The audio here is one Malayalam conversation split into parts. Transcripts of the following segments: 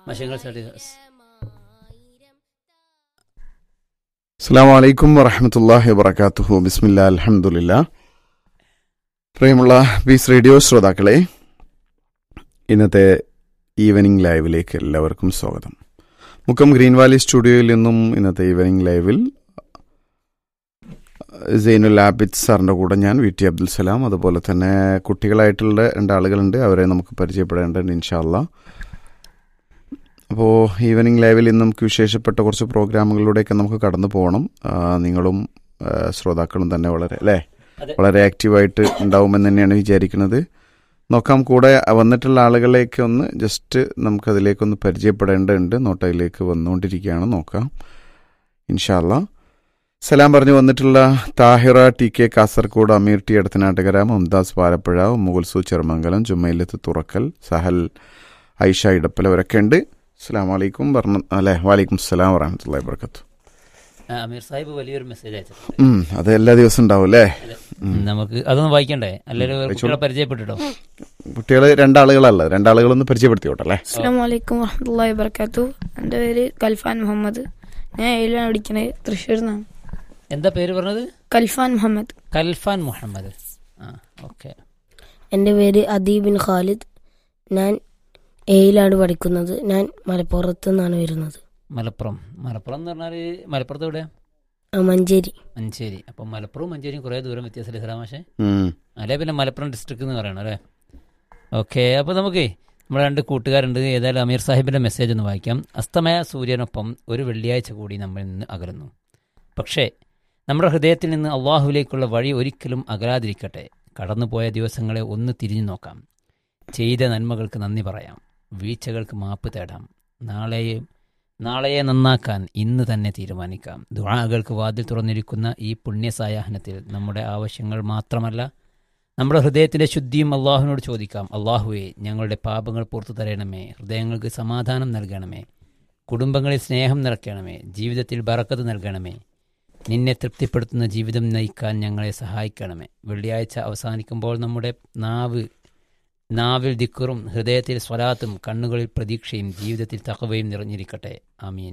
മഷങ്ങൾ സ്റ്റഡീസ് അസ്സാം വലൈക്കും വറഹമത്തല്ലാഹി വബർക്കാത്തുഹു ബിസ്മില്ല അലഹമുല്ല പ്രിയമുള്ള പീസ് റേഡിയോ ശ്രോതാക്കളെ ഇന്നത്തെ ഈവനിങ് ലൈവിലേക്ക് എല്ലാവർക്കും സ്വാഗതം മുക്കം ഗ്രീൻ വാലി സ്റ്റുഡിയോയിൽ നിന്നും ഇന്നത്തെ ഈവനിങ് ലൈവിൽ സൈനുൽ ആബിദ് സാറിൻ്റെ കൂടെ ഞാൻ വി ടി അബ്ദുൽ സലാം അതുപോലെ തന്നെ കുട്ടികളായിട്ടുള്ള രണ്ടാളുകളുണ്ട് അവരെ നമുക്ക് പരിചയപ്പെടേണ്ടതുണ്ട് ഇൻഷാല്ല അപ്പോൾ ഈവനിങ് ലൈവിൽ ഇന്ന് നമുക്ക് വിശേഷപ്പെട്ട കുറച്ച് പ്രോഗ്രാമുകളിലൂടെയൊക്കെ നമുക്ക് കടന്നു പോകണം ആ, നിങ്ങളും ആ, ശ്രോതാക്കളും തന്നെ വളരെ അല്ലേ അതെ. വളരെ ആക്റ്റീവായിട്ട് ഉണ്ടാവുമെന്ന് തന്നെയാണ് വിചാരിക്കുന്നത് നോക്കാം കൂടെ വന്നിട്ടുള്ള ആളുകളെയൊക്കെ ഒന്ന് ജസ്റ്റ് നമുക്കതിലേക്കൊന്ന് പരിചയപ്പെടേണ്ടതുണ്ട് നോട്ടയിലേക്ക് വന്നുകൊണ്ടിരിക്കുകയാണ് നോക്കാം ഇൻഷാല്ല സലാം പറഞ്ഞു വന്നിട്ടുള്ള Tahira T K Kasaragod Ameer T Edathanattukara Mumtaz Palappuzha മുഗൾസു ചെറുമംഗലം ജുമ്മയിലത്ത് തുറക്കൽ സഹൽ ഐഷ ഇടപ്പൽ അവരൊക്കെ ഉണ്ട് അസ്സാം വലൈക്കും പറഞ്ഞ അല്ലേ വാലൈക്കും സ്സലാം വറഹമത്തല്ലാ വർക്കത്തു അമീർ സാഹിബ് വലിയൊരു മെസ്സേജ് അയച്ചിട്ടുണ്ട് ഉം അത് എല്ലാ ദിവസവും ഉണ്ടാവും അല്ലേ നമുക്ക് അതൊന്ന് വായിക്കണ്ടേ അല്ലെങ്കിൽ വായിച്ചോളൂ. കുട്ടികളെ പരിചയപ്പെട്ടിട്ടോ കുട്ടികൾ രണ്ടാളുകളല്ല രണ്ടാളുകളൊന്ന് പരിചയപ്പെടുത്തിയോട്ടെ അല്ലേ അസ്സാം വലൈക്കും വറഹമുല്ലാ വബർക്കാത്തു എൻ്റെ പേര് കൽഫാൻ മുഹമ്മദ് ഞാൻ ഏഴിലാണ് പഠിക്കുന്നത് തൃശ്ശൂർ നിന്നാണ് എന്താ പേര് പറഞ്ഞത് കൽഫാൻ മുഹമ്മദ് കൽഫാൻ മുഹമ്മദ് ആ ഓക്കെ എൻ്റെ പേര് അദീബിൻ ഖാലിദ് ഞാൻ ഏയിലാണ് പഠിക്കുന്നത് ഞാൻ മലപ്പുറത്ത് നിന്നാണ് വരുന്നത് മലപ്പുറം മലപ്പുറം എന്ന് പറഞ്ഞാൽ മലപ്പുറത്ത് എവിടെ ആ, മഞ്ചേരി മഞ്ചേരി അപ്പം മലപ്പുറവും മഞ്ചേരിയും കുറേ ദൂരം വ്യത്യാസമില്ല ഇസ്ലാം പക്ഷേ ഉം. അല്ലെ പിന്നെ മലപ്പുറം ഡിസ്ട്രിക്ട് എന്ന് പറയണം അല്ലേ ഓക്കെ അപ്പോൾ നമുക്ക് നമ്മുടെ രണ്ട് കൂട്ടുകാരുണ്ട് ഏതായാലും അമീർ സാഹിബിൻ്റെ മെസ്സേജ് ഒന്ന് വായിക്കാം അസ്തമയ സൂര്യനൊപ്പം ഒരു വെള്ളിയാഴ്ച കൂടി നമ്മളിൽ നിന്ന് അകലുന്നു പക്ഷേ നമ്മുടെ ഹൃദയത്തിൽ നിന്ന് അള്ളാഹുവിലേക്കുള്ള വഴി ഒരിക്കലും അകലാതിരിക്കട്ടെ കടന്നുപോയ ദിവസങ്ങളെ ഒന്ന് തിരിഞ്ഞു നോക്കാം ചെയ്ത നന്മകൾക്ക് നന്ദി പറയാം വീഴ്ചകൾക്ക് മാപ്പ് തേടാം നാളെയും നാളെയെ നന്നാക്കാൻ ഇന്ന് തന്നെ തീരുമാനിക്കാം ദുആകൾക്ക് വാതിൽ തുറന്നിരിക്കുന്ന ഈ പുണ്യസായാഹനത്തിൽ നമ്മുടെ ആവശ്യങ്ങൾ മാത്രമല്ല നമ്മുടെ ഹൃദയത്തിൻ്റെ ശുദ്ധിയും അള്ളാഹുവിനോട് ചോദിക്കാം അള്ളാഹുവെ ഞങ്ങളുടെ പാപങ്ങൾ പുറത്തു തരണമേ ഹൃദയങ്ങൾക്ക് സമാധാനം നൽകണമേ കുടുംബങ്ങളിൽ സ്നേഹം നിറയ്ക്കണമേ ജീവിതത്തിൽ ബറക്കത്ത് നൽകണമേ നിന്നെ തൃപ്തിപ്പെടുത്തുന്ന ജീവിതം നയിക്കാൻ ഞങ്ങളെ സഹായിക്കണമേ വെള്ളിയാഴ്ച അവസാനിക്കുമ്പോൾ നമ്മുടെ നാവ് നാവിൽ ദിക്കുറും ഹൃദയത്തിൽ സ്വലാത്തും കണ്ണുകളിൽ പ്രതീക്ഷയും ജീവിതത്തിൽ തകവയും നിറഞ്ഞിരിക്കട്ടെ ആമീൻ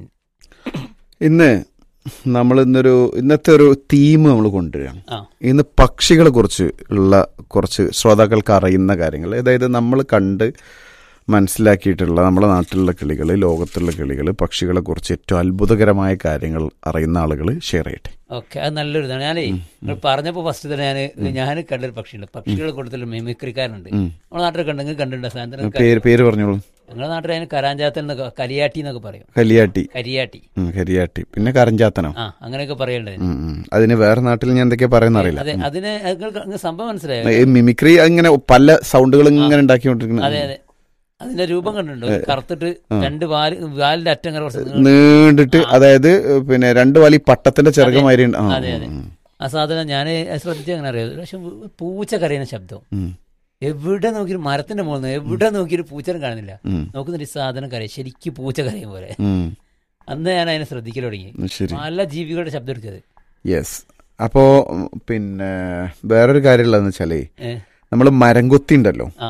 ഇന്ന് നമ്മൾ ഇന്നൊരു ഇന്നത്തെ ഒരു തീം നമ്മൾ കൊണ്ടുവരികയാണ് ആ ഇന്ന് പക്ഷികളെ കുറിച്ച് ഉള്ള കുറച്ച് ശ്രോതാക്കൾക്ക് അറിയുന്ന കാര്യങ്ങൾ അതായത് നമ്മൾ കണ്ട് മനസ്സിലാക്കിയിട്ടുള്ള നമ്മുടെ നാട്ടിലുള്ള കിളികൾ ലോകത്തുള്ള കിളികൾ പക്ഷികളെ കുറിച്ച് ഏറ്റവും അത്ഭുതകരമായ കാര്യങ്ങൾ അറിയുന്ന ആളുകൾ ഷെയർ ചെയ്യട്ടെ ഓക്കെ അത് നല്ലൊരു ഇതാണ് ഞാനേ നിങ്ങൾ പറഞ്ഞപ്പോൾ ഫസ്റ്റ് തന്നെ ഞാൻ ഞാൻ കണ്ടൊരു പക്ഷിയുണ്ട് പക്ഷികളെ കൊടുത്തില്ല മിമിക്രിക്കാരുണ്ട് ഉം. നമ്മുടെ നാട്ടിൽ കണ്ടെങ്കിൽ കണ്ടിട്ടുണ്ട് സാധനം പേര് പേര് പറഞ്ഞോളൂ ഞങ്ങളുടെ നാട്ടിൽ അതിന് കരാഞ്ചാത്തൻ എന്നൊക്കെ കരിയാട്ടി എന്നൊക്കെ പറയും കലിയാട്ടി കരിയാട്ടി ഉം, കരിയാട്ടി പിന്നെ കരഞ്ചാത്തനോ ആ അങ്ങനെയൊക്കെ പറയണ്ടത് ഉം, ഉം. അതിന് വേറെ നാട്ടിൽ ഞാൻ എന്തൊക്കെയാ പറയുന്ന അറിയില്ല അതെ അതിന് നിങ്ങൾക്ക് അങ്ങ് സംഭവം മനസ്സിലായോ ഈ മിമിക്രി അങ്ങനെ പല സൗണ്ടുകൾ ഇങ്ങനെ ഉണ്ടാക്കിക്കൊണ്ടിരിക്കുന്ന അതെ അതെ അതിന്റെ രൂപം കണ്ടിട്ടുണ്ടോ കറുത്തിട്ട് രണ്ട് വാല് വാലിന്റെ അറ്റം അങ്ങനെ കുറച്ച് നീളം. നീണ്ടിട്ട് അതായത് പിന്നെ രണ്ട് വലി പട്ടത്തിന്റെ ചെറുകമാതിരി ഉണ്ട്. ആ, അതെ, അതെ. ഉം, ആ സാധനം ഞാൻ ശ്രദ്ധിച്ച് അങ്ങനെ അറിയാം പക്ഷെ പൂച്ച കരയുന്ന ശബ്ദം ഉം, എവിടെ നോക്കിയിട്ട് മരത്തിന്റെ മുകളിൽ നിന്ന് എവിടെ നോക്കിയിട്ട് പൂച്ചനും കാണുന്നില്ല ഉം, നോക്കുന്നിട്ട് ഈ സാധനം കരയും ശരിക്കും പൂച്ച കരയും പോലെ ഉം. അന്ന് ഞാൻ അതിനെ ശ്രദ്ധിക്കൽ തുടങ്ങി ശരി പല ജീവികളുടെ ശബ്ദം എടുത്തത് യെസ് അപ്പോ ഉം, പിന്നെ വേറൊരു കാര്യമുള്ളതെന്ന് വെച്ചാലേ ഏ, നമ്മൾ മരംകൊത്തി ഉണ്ടല്ലോ ആ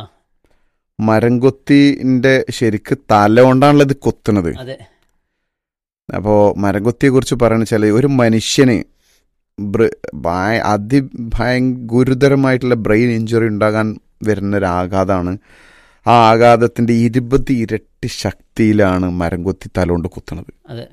മരംകൊത്തിന്റെ ശരിക്ക് തല കൊണ്ടാണല്ലോ ഇത് കൊത്തുന്നത് അതെ അപ്പോ മരംകൊത്തിയെ കുറിച്ച് പറയുന്ന വെച്ചാല് ഒരു മനുഷ്യന് ബ്ര- ഭയ- അതിഭയ ഗുരുതരമായിട്ടുള്ള ബ്രെയിൻ ഇഞ്ചുറി ഉണ്ടാകാൻ വരുന്ന ഒരു ആഘാതമാണ് ആ ആഘാതത്തിന്റെ ഇരുപത് ഇരട്ടി ശക്തിയിലാണ് മരംകൊത്തി തല കൊണ്ട് കുത്തുന്നത് അതെ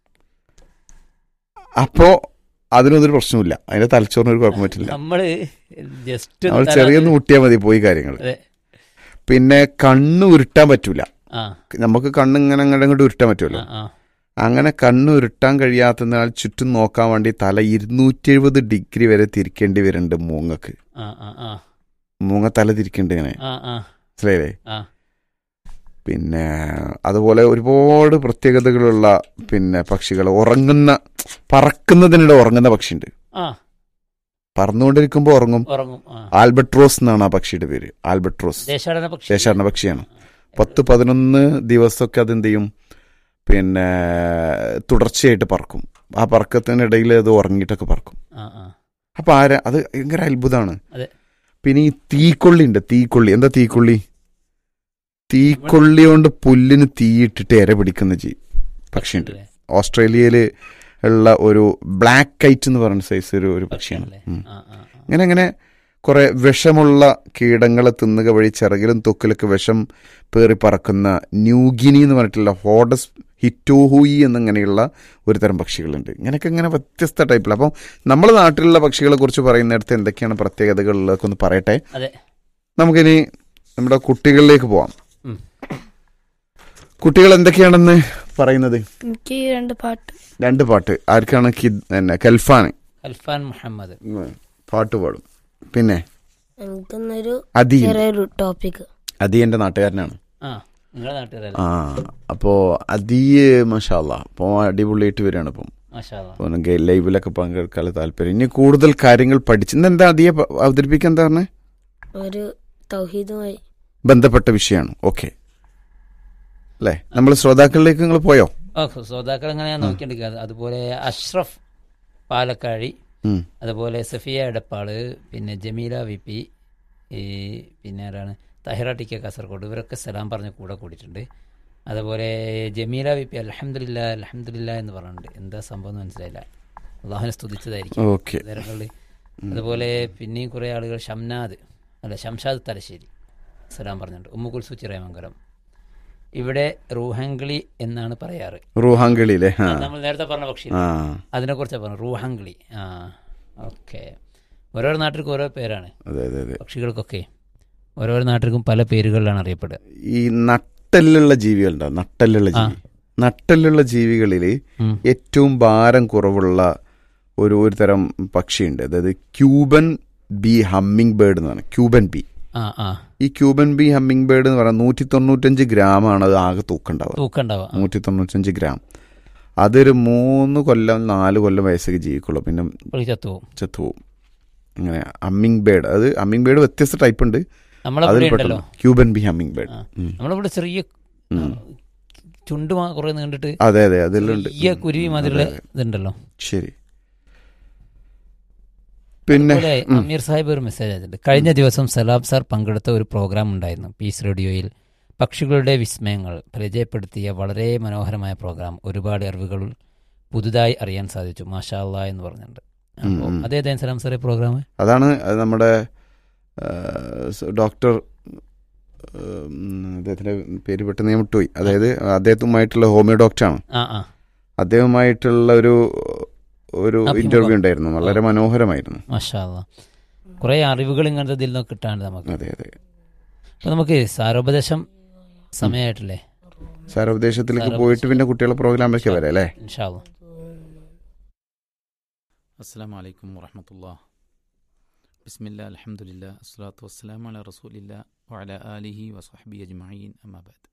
അപ്പോ അതിനൊന്നും പ്രശ്നമില്ല അതിന്റെ തലച്ചോറിന് ഒരു കുഴപ്പം പറ്റില്ല നമ്മള് ജസ്റ്റ് നമ്മൾ ചെറിയൊന്ന് മുട്ടിയാൽ മതി പോയി കാര്യങ്ങൾ അതെ പിന്നെ കണ്ണ് ഉരുട്ടാൻ പറ്റൂല ആ നമുക്ക് കണ്ണ് ഇങ്ങനെ അങ്ങോട്ട് ഇങ്ങോട്ട് ഉരുട്ടാൻ ആ, പറ്റുമല്ലോ ആ അങ്ങനെ കണ്ണ് ഉരുട്ടാൻ കഴിയാത്തതിനാൽ ചുറ്റും നോക്കാൻ വേണ്ടി തല ഇരുന്നൂറ്റി എഴുപത് ഡിഗ്രി വരെ തിരിക്കേണ്ടി വരുന്നുണ്ട് മൂങ്ങക്ക് ആ ആ ആ മൂങ്ങ തല തിരിക്കേണ്ടി ഇങ്ങനെ ആ ആ മനസ്സിലായില്ലേ ആ പിന്നെ അതുപോലെ ഒരുപാട് പ്രത്യേകതകളുള്ള പിന്നെ പക്ഷികൾ ഉറങ്ങുന്ന പറക്കുന്നതിനിടെ ഉറങ്ങുന്ന പക്ഷിയുണ്ട് ആ പറന്നുകൊണ്ടിരിക്കുമ്പോൾ ഉറങ്ങും ഉറങ്ങും ആ ആൽബട്രോസ് എന്നാണ് ആ പക്ഷിയുടെ പേര് ആൽബട്രോസ് ദേശാടന പക്ഷി ദേശാടന പക്ഷിയാണ് പത്ത് പതിനൊന്ന് ദിവസമൊക്കെ അതെന്ത് ചെയ്യും പിന്നെ തുടർച്ചയായിട്ട് പറക്കും ആ പറക്കത്തിനിടയിൽ അത് ഉറങ്ങിയിട്ടൊക്കെ പറക്കും ആ ആ അപ്പൊ ആരാ അത് ഭയങ്കര അത്ഭുതമാണ് അതെ. പിന്നെ ഈ തീക്കൊള്ളി ഉണ്ട് തീക്കൊള്ളി എന്താ തീക്കൊള്ളി തീക്കൊള്ളി കൊണ്ട് പുല്ലിന് തീയിട്ടിട്ട് ഇര പിടിക്കുന്ന ജീവി പക്ഷിയുണ്ട് അല്ലേ? ഓസ്ട്രേലിയയിൽ ഉള്ള ഒരു ബ്ലാക്ക് കൈറ്റ് എന്ന് പറയുന്ന സൈസ് ഒരു ഒരു പക്ഷിയാണ് പക്ഷിയാണല്ലേ? ഉം. ആ, ആ, ആ. അങ്ങനെ അങ്ങനെ കുറെ വിഷമുള്ള കീടങ്ങളെ തിന്നുക വഴി ചിറകിലും തൊക്കിലൊക്കെ വിഷം പേറി പറക്കുന്ന ന്യൂഗിനി എന്ന് പറഞ്ഞിട്ടുള്ള ഹോഡസ് ഹിറ്റോഹൂയി എന്നിങ്ങനെയുള്ള ഒരു തരം പക്ഷികളുണ്ട് ഇങ്ങനെയൊക്കെ ഇങ്ങനെ വ്യത്യസ്ത ടൈപ്പിൽ അപ്പം നമ്മുടെ നാട്ടിലുള്ള പക്ഷികളെ കുറിച്ച് പറയുന്നിടത്ത് എന്തൊക്കെയാണ് പ്രത്യേകതകളിലൊക്കെ ഒന്ന് പറയട്ടെ അതെ നമുക്കിനി നമ്മുടെ കുട്ടികളിലേക്ക് പോവാം ഉം. കുട്ടികൾ എന്തൊക്കെയാണെന്ന് പറയുന്നത് എനിക്ക് രണ്ട് പാട്ട് രണ്ട് പാട്ട് ആർക്കാണ് കിദ് പിന്നെ കൽഫാൻ അൽഫാൻ മുഹമ്മദ് ഉം, പാട്ട് പാടും പിന്നെ എനിക്കൊന്നൊരു അദീൻ ചെറിയൊരു ടോപ്പിക് അദി എൻ്റെ നാട്ടുകാരനാണ് ആ നിങ്ങളുടെ നാട്ടുകാരല്ലേ ആ അപ്പോൾ അദിയ് മഷാല്ല അപ്പോൾ അടിപൊളിയായിട്ട് വരികയാണ് ഇപ്പം മാഷാ അല്ലാ. അപ്പോൾ എനിക്ക് ലൈവിലൊക്കെ പങ്കെടുക്കാൻ താല്പര്യം ഇനി കൂടുതൽ കാര്യങ്ങൾ പഠിച്ച് ഇന്ന് എന്താ അദിയെ പ- അവതരിപ്പിക്കാൻ എന്താ പറഞ്ഞേ ഒരു തൗഹീദുമായി ബന്ധപ്പെട്ട വിഷയമാണ് ഓക്കെ അല്ലേ നമ്മൾ ശ്രോതാക്കളിലേക്ക് നിങ്ങൾ പോയോ ഓ ശ്രോതാക്കൾ അങ്ങനെ ഞാൻ നോക്കിയിരിക്കുക അതുപോലെ അഷ്റഫ് പാലക്കാഴി ഉം. അതുപോലെ സഫിയ എടപ്പാള് പിന്നെ ജമീല വി പി ഈ പിന്നെ ആരാണ് തഹിറ ടി കെ കാസർഗോഡ് ഇവരൊക്കെ സലാം പറഞ്ഞ് കൂടെ കൂടിയിട്ടുണ്ട് അതുപോലെ ജമീല വി പി അലഹമില്ല അലഹമില്ല എന്ന് പറഞ്ഞിട്ടുണ്ട് എന്താ സംഭവം എന്ന് മനസ്സിലായില്ല അള്ളാഹുനെ സ്തുതിച്ചതായിരിക്കും ഓക്കെ നേരങ്ങളിൽ അതുപോലെ പിന്നെയും കുറേ ആളുകൾ ഷംനാദ് അല്ല ഷംഷാദ് തലശ്ശേരി സലാം പറഞ്ഞിട്ടുണ്ട് ഉമ്മുകുൽസു ചിറയമംഗലം ഇവിടെ റൂഹങ്കിളി എന്നാണ് പറയാറ് റൂഹാങ്കളിയിലെ ആ നമ്മൾ നേരത്തെ പറഞ്ഞ പക്ഷി ആ അതിനെക്കുറിച്ചാണ് പറഞ്ഞു റൂഹങ്കിളി ആ ഓക്കെ ഓരോ നാട്ടിൽക്കും ഓരോ പേരാണ് അതെ അതെ അതെ പക്ഷികൾക്കൊക്കെ ഓരോ നാട്ടിൽക്കും പല പേരുകളിലാണ് അറിയപ്പെടുക ഈ നട്ടെല്ലുള്ള ജീവികളുണ്ടോ നട്ടെല്ലുള്ള ജീവി നട്ടെല്ലുള്ള ജീവികളിൽ ഉം. ഏറ്റവും ഭാരം കുറവുള്ള ഒരു ഒരു തരം പക്ഷിയുണ്ട് അതായത് ക്യൂബൻ ബി ഹമ്മിങ് ബേർഡ് എന്ന് പറഞ്ഞാൽ ക്യൂബൻ ബി ആ ആ ഈ ക്യൂബൻ ബി ഹമ്മിങ് ബേർഡ് എന്ന് പറഞ്ഞാൽ നൂറ്റി തൊണ്ണൂറ്റഞ്ച് ഗ്രാമാണ് അത് ആകെ തൂക്കുണ്ടാവുക തൂക്കണ്ടാവുക നൂറ്റി തൊണ്ണൂറ്റഞ്ച് ഗ്രാം അതൊരു മൂന്ന് കൊല്ലം നാല് കൊല്ലം വയസ്സൊക്കെ ജീവിക്കുള്ളൂ പിന്നെ ചത്തുപോകും ചത്തുപോകും അങ്ങനെ ഹമ്മിങ് ബേർഡ് അത് ഹമ്മിങ് ബേർഡ് വ്യത്യസ്ത ടൈപ്പ് ഉണ്ട് നമ്മളവിടെ അതിൽ ഉണ്ടല്ലോ പെട്ടെന്ന് ക്യൂബൻ ബി ഹമ്മിങ് ബേർഡ് ആ. നമ്മളിവിടെ ചെറിയ ആ, ചുണ്ട് മാ- കുറെ നീണ്ടിട്ട് അതെ അതെ അതിലുണ്ട് ചെറിയ കുരുവി മാതിരിയുള്ള അതെ, അതെ. ഇതുണ്ടല്ലോ ശരി പിന്നെ അതുപോലെ ഉം. അമീർ സാഹിബ് ഒരു മെസ്സേജ് അയച്ചിട്ടുണ്ട് കഴിഞ്ഞ ദിവസം സലാബ് സാർ പങ്കെടുത്ത ഒരു പ്രോഗ്രാം ഉണ്ടായിരുന്നു പീസ് റേഡിയോയിൽ പക്ഷികളുടെ വിസ്മയങ്ങൾ പരിചയപ്പെടുത്തിയ വളരെ മനോഹരമായ പ്രോഗ്രാം ഒരുപാട് അറിവുകൾ പുതുതായി അറിയാൻ സാധിച്ചു മാഷാ അല്ലാ എന്ന് പറഞ്ഞിട്ടുണ്ട് ഉം, അപ്പോൾ ഉം. അതേതായാലും സലാം സാറേ പ്രോഗ്രാം അതാണ് അത് നമ്മുടെ ആ, സ് ഡോക്ടർ ഉം, അദ്ദേഹത്തിന്റെ പേര് പെട്ടെന്ന് ഞാൻ വിട്ടുപോയി അതായത് അദ്ദേഹത്തുമായിട്ടുള്ള ഹോമിയോ ഡോക്ടറാണ് ആ ആ അദ്ദേഹവുമായിട്ടുള്ള ഒരു ഒരു അഭിമുഖം. ഇന്റർവ്യൂ ഉണ്ടായിരുന്നു വളരെ മനോഹരമായിരുന്നു മാഷാ അല്ലാ കുറേ അറിവുകൾ ഇങ്ങനത്തെ ഇതിൽ നിന്ന് കിട്ടാണ്ട് നമുക്ക് അതെ അതെ അപ്പോൾ നമുക്ക് സാരോപദേശം സമയമായിട്ടില്ലേ സാരോപദേശത്തിലേക്ക് സാരോപദേശം. പോയിട്ട് പിന്നെ കുട്ടികളെ പ്രോഗ്രാമിലേക്ക് വരാം അല്ലേ ഇൻഷാ അല്ലാ അസ്സാം വലൈക്കും വറഹമത്തുള്ള ബിസ്മില്ല അലഹമുല്ല അസ്സാത്തു വസ്സലാം അല റസൂലില്ല വഅല ആലിഹി വസഹബി അജ്മഈൻ അമ്മാബാദ്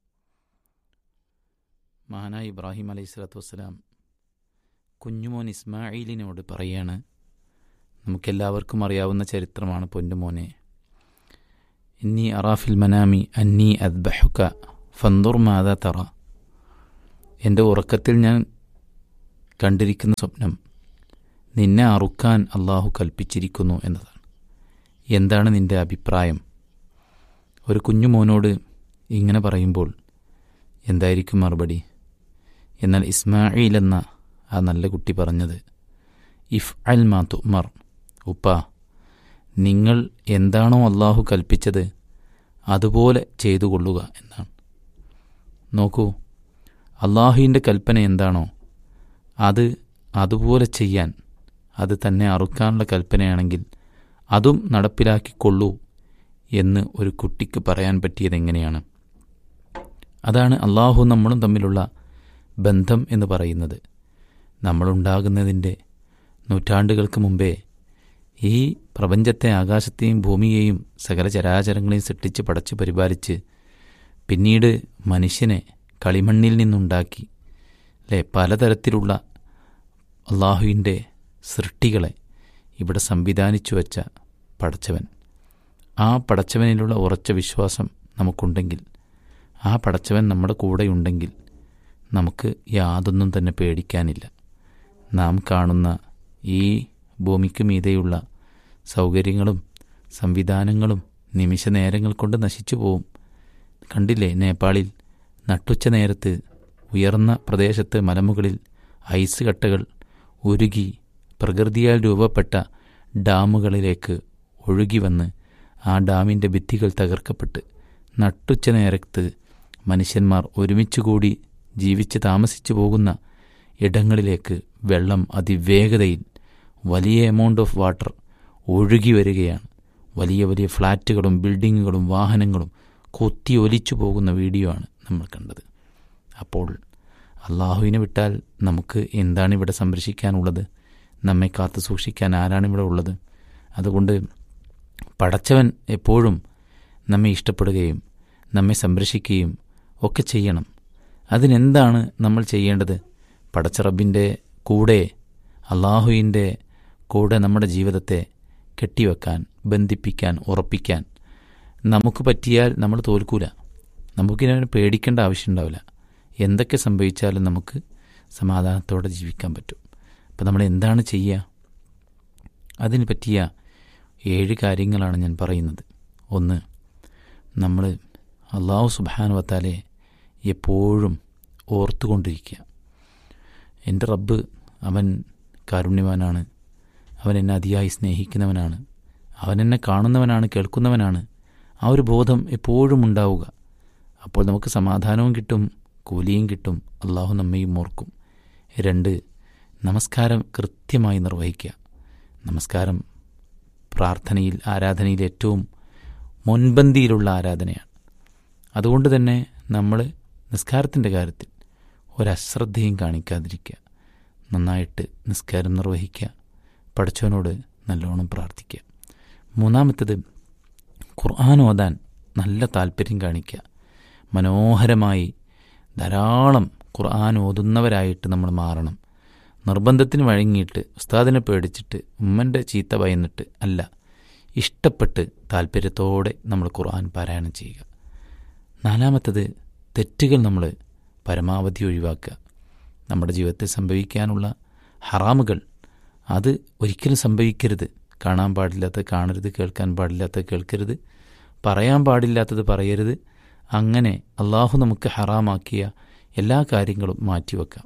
മഹാനായ ഇബ്രാഹിം അലൈഹി സ്വലാത്തു വസ്സലാം കുഞ്ഞുമോൻ ഇസ്മായിലിനോട് പറയാണ് നമുക്കെല്ലാവർക്കും അറിയാവുന്ന ചരിത്രമാണ് പൊന്നുമോനെ ഇന്നി അറാഫിൽ മനാമി അന്നി അദ്ബഹുക ഫന്ദുർ മാത തറ എൻ്റെ ഉറക്കത്തിൽ ഞാൻ കണ്ടിരിക്കുന്ന സ്വപ്നം നിന്നെ അറുക്കാൻ അള്ളാഹു കൽപ്പിച്ചിരിക്കുന്നു എന്നതാണ് എന്താണ് നിന്റെ അഭിപ്രായം ഒരു കുഞ്ഞു മോനോട് ഇങ്ങനെ പറയുമ്പോൾ എന്തായിരിക്കും മറുപടി എന്നാൽ ഇസ്മായിൽ എന്ന ആ നല്ല കുട്ടി പറഞ്ഞത് ഇഫ് അൽ മാ തുമർ ഉപ്പ നിങ്ങൾ എന്താണോ അള്ളാഹു കൽപ്പിച്ചത് അതുപോലെ ചെയ്തു കൊള്ളുക എന്നാണ് നോക്കൂ അള്ളാഹുവിൻ്റെ കൽപ്പന എന്താണോ അത് അതുപോലെ ചെയ്യാൻ അത് തന്നെ അറുക്കാനുള്ള കൽപ്പനയാണെങ്കിൽ അതും നടപ്പിലാക്കിക്കൊള്ളൂ എന്ന് ഒരു കുട്ടിക്ക് പറയാൻ പറ്റിയത് എങ്ങനെയാണ് അതാണ് അള്ളാഹു നമ്മളും തമ്മിലുള്ള ബന്ധം എന്ന് പറയുന്നത് നമ്മളുണ്ടാകുന്നതിൻ്റെ നൂറ്റാണ്ടുകൾക്ക് മുമ്പേ ഈ പ്രപഞ്ചത്തെ ആകാശത്തെയും ഭൂമിയെയും സകല ചരാചരങ്ങളെയും സൃഷ്ടിച്ച് പടച്ച് പരിപാലിച്ച് പിന്നീട് മനുഷ്യനെ കളിമണ്ണിൽ നിന്നുണ്ടാക്കി അല്ലേ പലതരത്തിലുള്ള അള്ളാഹുവിൻ്റെ സൃഷ്ടികളെ ഇവിടെ സംവിധാനിച്ചു വച്ച പടച്ചവൻ ആ പടച്ചവനിലുള്ള ഉറച്ച വിശ്വാസം നമുക്കുണ്ടെങ്കിൽ ആ പടച്ചവൻ നമ്മുടെ കൂടെയുണ്ടെങ്കിൽ നമുക്ക് യാതൊന്നും തന്നെ പേടിക്കാനില്ല നാം കാണുന്ന ഈ ഭൂമിക്ക് മീതെയുള്ള സൗകര്യങ്ങളും സംവിധാനങ്ങളും നിമിഷ നേരങ്ങൾ കൊണ്ട് നശിച്ചു പോവും കണ്ടില്ലേ നേപ്പാളിൽ നട്ടുച്ച നേരത്ത് ഉയർന്ന പ്രദേശത്ത് മലമുകളിൽ ഐസ് കട്ടകൾ ഉരുകി പ്രകൃതിയാൽ രൂപപ്പെട്ട ഡാമുകളിലേക്ക് ഒഴുകി വന്ന് ആ ഡാമിൻ്റെ ഭിത്തികൾ തകർക്കപ്പെട്ട് നട്ടുച്ച നേരത്ത് മനുഷ്യന്മാർ ഒരുമിച്ച് കൂടി ജീവിച്ച് താമസിച്ചു പോകുന്ന ഇടങ്ങളിലേക്ക് വെള്ളം അതിവേഗതയിൽ വലിയ എമൗണ്ട് ഓഫ് വാട്ടർ ഒഴുകി വരികയാണ് വലിയ വലിയ ഫ്ലാറ്റുകളും ബിൽഡിങ്ങുകളും വാഹനങ്ങളും കൊത്തി ഒലിച്ചു പോകുന്ന വീഡിയോ ആണ് നമ്മൾ കണ്ടത് അപ്പോൾ അള്ളാഹുവിനെ വിട്ടാൽ നമുക്ക് എന്താണ് ഇവിടെ സംരക്ഷിക്കാനുള്ളത് നമ്മെ കാത്തു സൂക്ഷിക്കാൻ ആരാണ് ഇവിടെ ഉള്ളത് അതുകൊണ്ട് പടച്ചവൻ എപ്പോഴും നമ്മെ ഇഷ്ടപ്പെടുകയും നമ്മെ സംരക്ഷിക്കുകയും ഒക്കെ ചെയ്യണം അതിനെന്താണ് നമ്മൾ ചെയ്യേണ്ടത് പടച്ച റബ്ബിൻ്റെ കൂടെ അള്ളാഹുവിൻ്റെ കൂടെ നമ്മുടെ ജീവിതത്തെ കെട്ടിവെക്കാൻ ബന്ധിപ്പിക്കാൻ ഉറപ്പിക്കാൻ നമുക്ക് പറ്റിയാൽ നമ്മൾ തോൽക്കൂല നമുക്കിനവനെ പേടിക്കേണ്ട ആവശ്യമുണ്ടാവില്ല എന്തൊക്കെ സംഭവിച്ചാലും നമുക്ക് സമാധാനത്തോടെ ജീവിക്കാൻ പറ്റും അപ്പം നമ്മൾ എന്താണ് ചെയ്യുക അതിന് പറ്റിയ ഏഴ് കാര്യങ്ങളാണ് ഞാൻ പറയുന്നത് ഒന്ന് നമ്മൾ അള്ളാഹു സുബാനുവത്താലെ എപ്പോഴും ഓർത്തുകൊണ്ടിരിക്കുക എൻ്റെ റബ്ബ് അവൻ കാരുണ്യവാനാണ് അവൻ എന്നെ അതിയായി സ്നേഹിക്കുന്നവനാണ് അവൻ എന്നെ കാണുന്നവനാണ് കേൾക്കുന്നവനാണ് ആ ഒരു ബോധം എപ്പോഴും ഉണ്ടാവുക അപ്പോൾ നമുക്ക് സമാധാനവും കിട്ടും കൂലിയും കിട്ടും അള്ളാഹു നമ്മയും ഓർക്കും രണ്ട് നമസ്കാരം കൃത്യമായി നിർവഹിക്കുക നമസ്കാരം പ്രാർത്ഥനയിൽ ആരാധനയിൽ ഏറ്റവും മുൻപന്തിയിലുള്ള ആരാധനയാണ് അതുകൊണ്ട് തന്നെ നമ്മൾ നിസ്കാരത്തിൻ്റെ കാര്യത്തിൽ ഒരശ്രദ്ധയും കാണിക്കാതിരിക്കുക നന്നായിട്ട് നിസ്കാരം നിർവഹിക്കുക പഠിച്ചവനോട് നല്ലോണം പ്രാർത്ഥിക്കുക മൂന്നാമത്തേത് ഖുർആൻ ഓതാൻ നല്ല താല്പര്യം കാണിക്കുക മനോഹരമായി ധാരാളം ഖുർആൻ ഓതുന്നവരായിട്ട് നമ്മൾ മാറണം നിർബന്ധത്തിന് വഴങ്ങിയിട്ട് ഉസ്താദിനെ പേടിച്ചിട്ട് ഉമ്മൻ്റെ ചീത്ത ഭയന്നിട്ട് അല്ല ഇഷ്ടപ്പെട്ട് താല്പര്യത്തോടെ നമ്മൾ ഖുർആൻ പാരായണം ചെയ്യുക നാലാമത്തത് തെറ്റുകൾ നമ്മൾ പരമാവധി ഒഴിവാക്കുക നമ്മുടെ ജീവിതത്തിൽ സംഭവിക്കാനുള്ള ഹറാമുകൾ അത് ഒരിക്കലും സംഭവിക്കരുത് കാണാൻ പാടില്ലാത്തത് കാണരുത് കേൾക്കാൻ പാടില്ലാത്തത് കേൾക്കരുത് പറയാൻ പാടില്ലാത്തത് പറയരുത് അങ്ങനെ അള്ളാഹു നമുക്ക് ഹറാമാക്കിയ എല്ലാ കാര്യങ്ങളും മാറ്റിവെക്കാം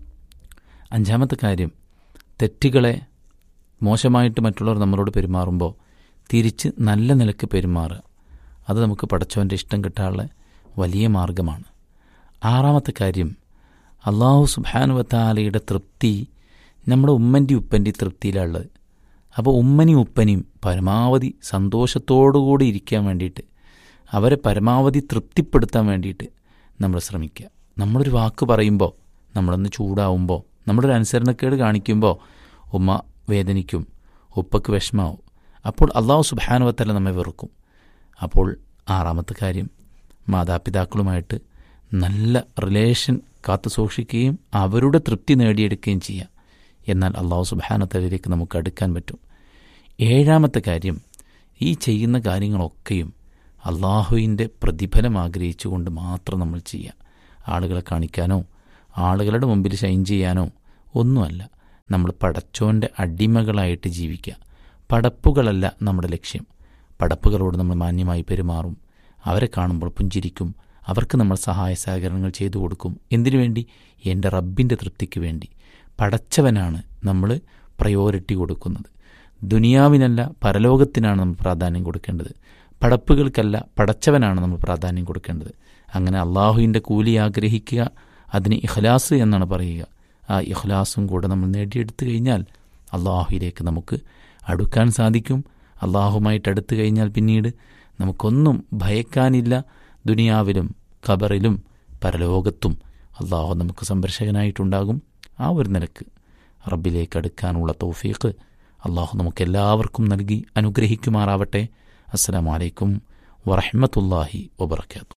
അഞ്ചാമത്തെ കാര്യം തെറ്റുകളെ മോശമായിട്ട് മറ്റുള്ളവർ നമ്മളോട് പെരുമാറുമ്പോൾ തിരിച്ച് നല്ല നിലക്ക് പെരുമാറുക അത് നമുക്ക് പടച്ചവൻ്റെ ഇഷ്ടം കിട്ടാനുള്ള വലിയ മാർഗമാണ് ആറാമത്തെ കാര്യം അള്ളാഹു സുബാനുവത്താലയുടെ തൃപ്തി നമ്മുടെ ഉമ്മൻ്റെ ഉപ്പൻ്റെ തൃപ്തിയിലുള്ളത് അപ്പോൾ ഉമ്മനും ഉപ്പനെയും പരമാവധി സന്തോഷത്തോടുകൂടി ഇരിക്കാൻ വേണ്ടിയിട്ട് അവരെ പരമാവധി തൃപ്തിപ്പെടുത്താൻ വേണ്ടിയിട്ട് നമ്മൾ ശ്രമിക്കുക നമ്മളൊരു വാക്ക് പറയുമ്പോൾ നമ്മളൊന്ന് ചൂടാവുമ്പോൾ നമ്മളൊരു അനുസരണക്കേട് കാണിക്കുമ്പോൾ ഉമ്മ വേദനിക്കും ഉപ്പക്ക് വിഷമാവും അപ്പോൾ അള്ളാഹു സുബാനുവത്തല്ല നമ്മെ വെറുക്കും അപ്പോൾ ആറാമത്തെ കാര്യം മാതാപിതാക്കളുമായിട്ട് നല്ല റിലേഷൻ കാത്തു സൂക്ഷിക്കുകയും അവരുടെ തൃപ്തി നേടിയെടുക്കുകയും ചെയ്യാം എന്നാൽ അള്ളാഹു സുബാനത്തലിലേക്ക് നമുക്ക് അടുക്കാൻ പറ്റും ഏഴാമത്തെ കാര്യം ഈ ചെയ്യുന്ന കാര്യങ്ങളൊക്കെയും അള്ളാഹുവിൻ്റെ പ്രതിഫലം ആഗ്രഹിച്ചുകൊണ്ട് മാത്രം നമ്മൾ ചെയ്യുക ആളുകളെ കാണിക്കാനോ ആളുകളുടെ മുമ്പിൽ ഷൈൻ ചെയ്യാനോ ഒന്നുമല്ല നമ്മൾ പടച്ചോൻ്റെ അടിമകളായിട്ട് ജീവിക്കുക പടപ്പുകളല്ല നമ്മുടെ ലക്ഷ്യം പടപ്പുകളോട് നമ്മൾ മാന്യമായി പെരുമാറും അവരെ കാണുമ്പോൾ പുഞ്ചിരിക്കും അവർക്ക് നമ്മൾ സഹായ സഹകരണങ്ങൾ ചെയ്തു കൊടുക്കും എന്തിനു വേണ്ടി എൻ്റെ റബ്ബിൻ്റെ തൃപ്തിക്ക് വേണ്ടി പടച്ചവനാണ് നമ്മൾ പ്രയോറിറ്റി കൊടുക്കുന്നത് ദുനിയാവിനല്ല പരലോകത്തിനാണ് നമ്മൾ പ്രാധാന്യം കൊടുക്കേണ്ടത് പടപ്പുകൾക്കല്ല പടച്ചവനാണ് നമ്മൾ പ്രാധാന്യം കൊടുക്കേണ്ടത് അങ്ങനെ അള്ളാഹുവിൻ്റെ കൂലി ആഗ്രഹിക്കുക അതിന് ഇഖ്ലാസ് എന്നാണ് പറയുക ആ ഇഖ്ലാസും കൂടെ നമ്മൾ നേടിയെടുത്തു കഴിഞ്ഞാൽ അള്ളാഹുയിലേക്ക് നമുക്ക് അടുക്കാൻ സാധിക്കും അള്ളാഹുമായിട്ട് അടുത്തു കഴിഞ്ഞാൽ പിന്നീട് നമുക്കൊന്നും ഭയക്കാനില്ല ദുനിയാവിലും ഖബറിലും പരലോകത്തും അള്ളാഹു നമുക്ക് സംരക്ഷകനായിട്ടുണ്ടാകും ആ ഒരു നിലക്ക് റബ്ബിലേക്ക് അടുക്കാനുള്ള തൗഫീഖ് അള്ളാഹു നമുക്കെല്ലാവർക്കും നൽകി അനുഗ്രഹിക്കുമാറാവട്ടെ അസ്സലാമു അലൈക്കും വറഹ്മത്തുള്ളാഹി വബർക്കാത്തു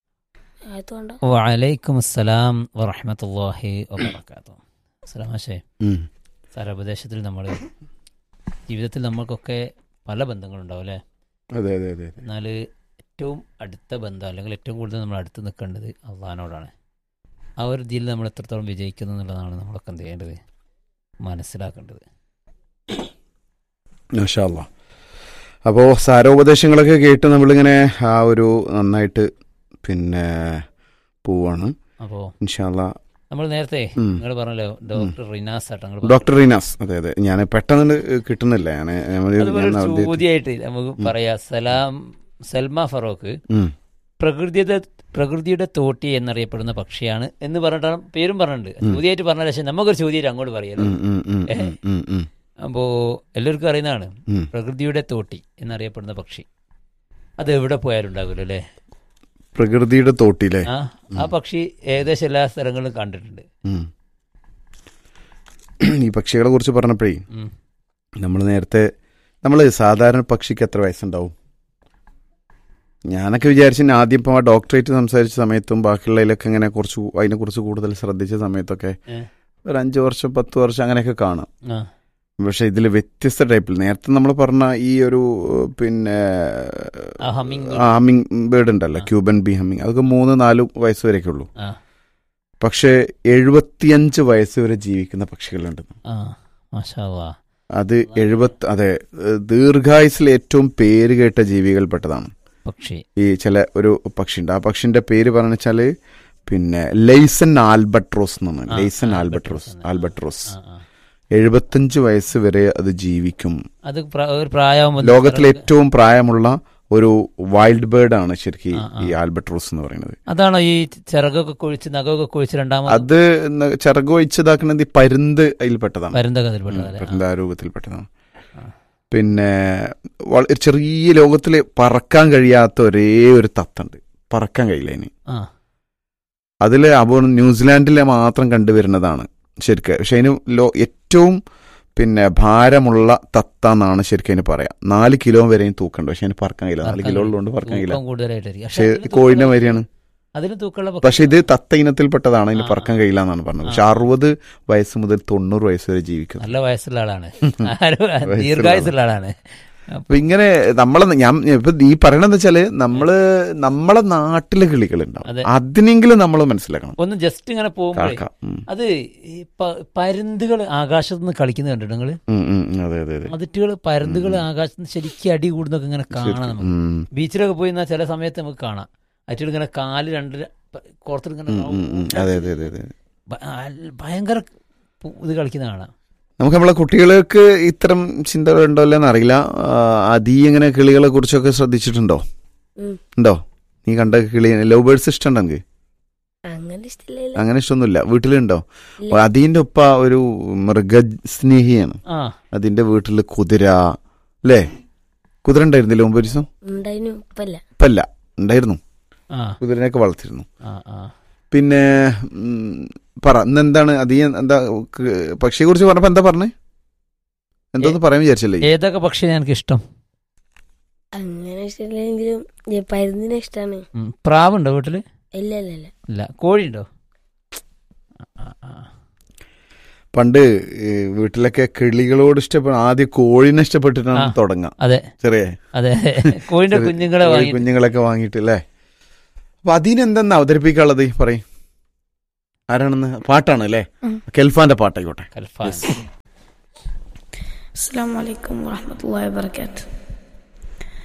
ആയതുകൊണ്ടോ വലൈക്കും അസ്സലാം വറഹമത്തല്ലാഹി വബർക്കാത്തു അസ്സലാമേ ഉം. സാരോപദേശത്തിൽ നമ്മൾ ജീവിതത്തിൽ നമ്മൾക്കൊക്കെ പല ബന്ധങ്ങളുണ്ടാവും അല്ലേ അതെ അതെ അതെ എന്നാൽ ഏറ്റവും അടുത്ത ബന്ധം അല്ലെങ്കിൽ ഏറ്റവും കൂടുതൽ നമ്മൾ അടുത്ത് നിൽക്കേണ്ടത് അള്ളഹാനോടാണ് ആ ഒരു ഇതിൽ നമ്മൾ എത്രത്തോളം വിജയിക്കുന്നു എന്നുള്ളതാണ് നമ്മളൊക്കെ എന്ത് ചെയ്യേണ്ടത് മനസ്സിലാക്കേണ്ടത് മാഷാല്ല അപ്പോൾ സാരോപദേശങ്ങളൊക്കെ കേട്ട് നമ്മളിങ്ങനെ ആ ഒരു നന്നായിട്ട് പിന്നെ പോവാണ് അപ്പോൾ ഇൻഷാല്ല നമ്മൾ നേരത്തെ ഉം. നിങ്ങൾ പറഞ്ഞല്ലോ ഡോക്ടർ റിനാസ് ആട്ടോ നിങ്ങൾ ഡോക്ടർ റീനാസ് അതെ അതെ ഞാൻ പെട്ടെന്ന് കിട്ടുന്നില്ല ഞാൻ അതുപോലെ ഒരു ഞാൻ ചോദ്യമായിട്ട് നമുക്ക് പറയാം സലാം സൽമ ഫറോക്ക് ഉം. പ്രകൃതിയുടെ പ്രകൃതിയുടെ തോട്ടി എന്നറിയപ്പെടുന്ന പക്ഷിയാണ് എന്ന് പറഞ്ഞിട്ടാണ് പേരും പറഞ്ഞിട്ടുണ്ട് ചോദ്യമായിട്ട് പറഞ്ഞ പക്ഷേ നമുക്കൊരു ചോദ്യമായിട്ട് അങ്ങോട്ട് പറയാലോ ഉം, ഉം, ഉം, ഉം, ഉം, ഉം, അപ്പോൾ എല്ലാവർക്കും അറിയുന്നതാണ് ഉം. പ്രകൃതിയുടെ തോട്ടി എന്നറിയപ്പെടുന്ന പക്ഷി അത് എവിടെ പോയാലും ഉണ്ടാകുമല്ലോ അല്ലേ പ്രകൃതിയുടെ തോട്ടിലെ ആ ആ പക്ഷി ഏകദേശം എല്ലാ സ്ഥലങ്ങളിലും കണ്ടിട്ടുണ്ട് ഉം. ഈ പക്ഷികളെ കുറിച്ച് പറഞ്ഞപ്പോഴേ ഉം. നമ്മൾ നേരത്തെ നമ്മൾ സാധാരണ പക്ഷിക്ക് എത്ര വയസ്സുണ്ടാവും ഞാനൊക്കെ വിചാരിച്ചു ആദ്യം ഇപ്പോൾ ആ ഡോക്ടറേറ്റ് സംസാരിച്ച സമയത്തും ബാക്കിയുള്ളതിലൊക്കെ ഇങ്ങനെ കുറച്ച് അതിനെക്കുറിച്ച് കൂടുതൽ ശ്രദ്ധിച്ച സമയത്തൊക്കെ ഏ. ഒരു അഞ്ച് വർഷം പത്ത് വർഷം അങ്ങനെയൊക്കെ കാണാം ആ പക്ഷെ ഇതിൽ വ്യത്യസ്ത ടൈപ്പിൽ നേരത്തെ നമ്മൾ പറഞ്ഞ ഈ ഒരു പിന്നെ ആ ഹമ്മിങ് ഹമ്മിങ് ബേർഡ് ഉണ്ടല്ലോ ക്യൂബൻ ബി ഹമ്മിങ് അതൊക്കെ മൂന്ന് നാല് വയസ്സ് വരെയൊക്കെ ഉള്ളൂ ആ പക്ഷേ എഴുപത്തിയഞ്ച് വയസ്സ് വരെ ജീവിക്കുന്ന പക്ഷികളുണ്ട് ആ മാഷാവാ അത് എഴുപത്തി അതെ ഏഹ് ദീർഘായുസിൽ ഏറ്റവും പേര് കേട്ട ജീവികൾപ്പെട്ടതാണ് പക്ഷി ഈ ചില ഒരു പക്ഷിയുണ്ട് ആ പക്ഷിന്റെ പേര് പറഞ്ഞു വെച്ചാല് പിന്നെ ലൈസൻ ആൽബട്രോസ് എന്നാണ് ആ, ലൈസൻ ആൽബട്രോസ് ആൽബട്രോസ് ആണ്. ആൽബട്രോസ് ആ ആ എഴുപത്തഞ്ച് വയസ്സ് വരെ അത് ജീവിക്കും അത് പ്ര- ഒരു പ്രായമാകുമ്പോൾ ലോകത്തിലെ ഏറ്റവും പ്രായമുള്ള ഒരു വൈൽഡ് ബേർഡ് ആണ് ശരിക്കും ആ, ആ. ഈ ആൽബട്രോസ് എന്ന് പറയുന്നത് അതാണോ ഈ ചിറകൊക്കെ കൊഴിച്ച് നഖമൊക്കെ കൊഴിച്ച് രണ്ടാമത് അത് ന- ചിറക് വെച്ചതാക്കുന്നത് ഈ പരുന്ത് അതിൽപ്പെട്ടതാണ് പരുന്ത ഉം, കതിൽപ്പെട്ടതല്ലേ പരുന്ത് ആ രൂപത്തിൽപ്പെട്ടതാണ് ആ. പിന്നെ വള- ഒരു ചെറിയ ലോകത്തിൽ പറക്കാൻ കഴിയാത്ത ഒരേ ഒരു തത്തുണ്ട് പറക്കാൻ കഴിയില്ല അതിന് ആ അതിൽ അപ്പോൾ ന്യൂസിലാൻഡിലെ മാത്രം കണ്ടുവരുന്നതാണ് ശരിക്കും പക്ഷെ അതിന് ലോ ഏറ്റവും പിന്നെ ഭാരമുള്ള തത്ത എന്നാണ് ശരിക്കും അതിന് പറയാം നാല് കിലോ വരെയും തൂക്കണ്ട് പക്ഷെ അതിന് പറക്കാൻ കഴിയില്ല നാല് പറക്കാൻ കിലോ ഉള്ളതുകൊണ്ട് പറക്കാൻ കഴിയില്ല തൂക്കം കൂടുതലായിട്ടായിരിക്കും പക്ഷെ അതിന് കോഴിന്റെ തൂക്കമുള്ള- മാതിരിയാണ് അതിന് തൂക്കമുള്ള പക്ഷെ ഇത് തത്ത ഇനത്തിൽപ്പെട്ടതാണ് അതിന് ആ, പറക്കാൻ കഴിയില്ല എന്നാണ് പറഞ്ഞത് പക്ഷെ ആ. അറുപത് വയസ്സ് മുതൽ തൊണ്ണൂറ് വയസ്സ് വരെ ജീവിക്കും നല്ല വയസ്സുള്ള ആളാണ് ആരോ വയസ്സുള്ള ദീർഘായുസുള്ള ആളാണ് അപ്പൊ ഇങ്ങനെ നമ്മളെ ഞാൻ ഇപ്പൊ ഈ പറയണെന്ന് വെച്ചാല് നമ്മള് നമ്മളെ നാട്ടിലെ കിളികളുണ്ടാവും അതെ. അതിനെങ്കിലും നമ്മൾ മനസ്സിലാക്കണം ഒന്ന് ജസ്റ്റ് ഇങ്ങനെ പോകുമ്പോഴേ കാക്ക ഉം. അത് ഈ പ- പരുന്തുകൾ ആകാശത്ത് നിന്ന് കളിക്കുന്നത് കണ്ടിട്ട് നിങ്ങള് ഉം, ഉം, അതെ അതെ അതെ അതിറ്റുകൾ പരുന്തുകൾ ആകാശത്ത് നിന്ന് ശരിക്കും അടി കൂടുന്നൊക്കെ ഇങ്ങനെ കാണാം നമുക്ക് ഉം, ബീച്ചിലൊക്കെ പോയി നിന്നാൽ ചില സമയത്ത് നമുക്ക് കാണാം അറ്റുകൾ ഇങ്ങനെ കാല് രണ്ട് കോർത്തിൽ ഇങ്ങനെ ഉം, ഉം, ഉം. അതെ അതെ അതെ അതെ ഭ- അൽ- ഭയങ്കര പു- ഇത് കളിക്കുന്ന കാണാം നമുക്ക് നമ്മളെ കുട്ടികൾക്ക് ഇത്തരം ചിന്തകൾ ഉണ്ടോ അല്ലെന്ന് അറിയില്ല ആ, അതീ ഇങ്ങനെ കിളികളെ കുറിച്ചൊക്കെ ശ്രദ്ധിച്ചിട്ടുണ്ടോ ഉം. ഉണ്ടോ നീ കണ്ട കിളി ലവ് ബേർഡ്സ് ഇഷ്ടമുണ്ടോ നിനക്ക് അങ്ങനെ ഇഷ്ടമില്ല അങ്ങനെ ഇഷ്ടമൊന്നുമില്ല വീട്ടിലുണ്ടോ ഇല്ല. അതീന്റെ ഉപ്പ ഒരു മൃഗസ്നേഹിയാണ് ആ അതിന്റെ വീട്ടിൽ കുതിര അല്ലേ കുതിര ഉണ്ടായിരുന്നില്ല മുമ്പ് ഒരു ദിവസം ഉണ്ടായിരുന്നു ഇപ്പല്ല ഇപ്പല്ല ഉണ്ടായിരുന്നു ആ കുതിരനെയൊക്കെ വളർത്തിരുന്നു ആ ആ പിന്നെ ഉം, പറ ഇന്ന് എന്താണ് അധികം എന്താ ക- പക്ഷിയെ കുറിച്ച് പറഞ്ഞപ്പോ എന്താ പറഞ്ഞേ എന്തോന്ന് പറയാൻ വിചാരിച്ചല്ലേ ഏതൊക്കെ പക്ഷിയാണ് എനിക്ക് ഇഷ്ടം അങ്ങനെ ഇഷ്ടമില്ലെങ്കിലും ഈ പരുന്തിനെ ഇഷ്ടമാണ് ഉം. പ്രാവുണ്ടോ വീട്ടില് ഇല്ല ഇല്ല ഇല്ല ഇല്ല കോഴിയുണ്ടോ ആ, ആ, ആ. പണ്ട് ഈ വീട്ടിലൊക്കെ കിളികളോട് ഇഷ്ടപ്പെട്ട ആദ്യം കോഴിനെ ഇഷ്ടപ്പെട്ടിട്ടാണ് ആ. തുടങ്ങാം അതെ ചെറിയ അതെ കോഴിന്റെ ചെറിയ കുഞ്ഞുങ്ങളെ കോഴി വാങ്ങി കുഞ്ഞുങ്ങളൊക്കെ വാങ്ങിയിട്ട് അല്ലേ അപ്പൊ അതിനെന്തെന്നാ അവതരിപ്പിക്കാനുള്ളത് പറയും ആരാണെന്ന് പാട്ടാണ് അല്ലേ ഉം. കെൽഫാന്റെ പാട്ടായിക്കോട്ടെ കൽഫാൻ Yes. അസ്സാം വലൈക്കും വാഹമത്തല്ലാ വാബർക്കാത്തു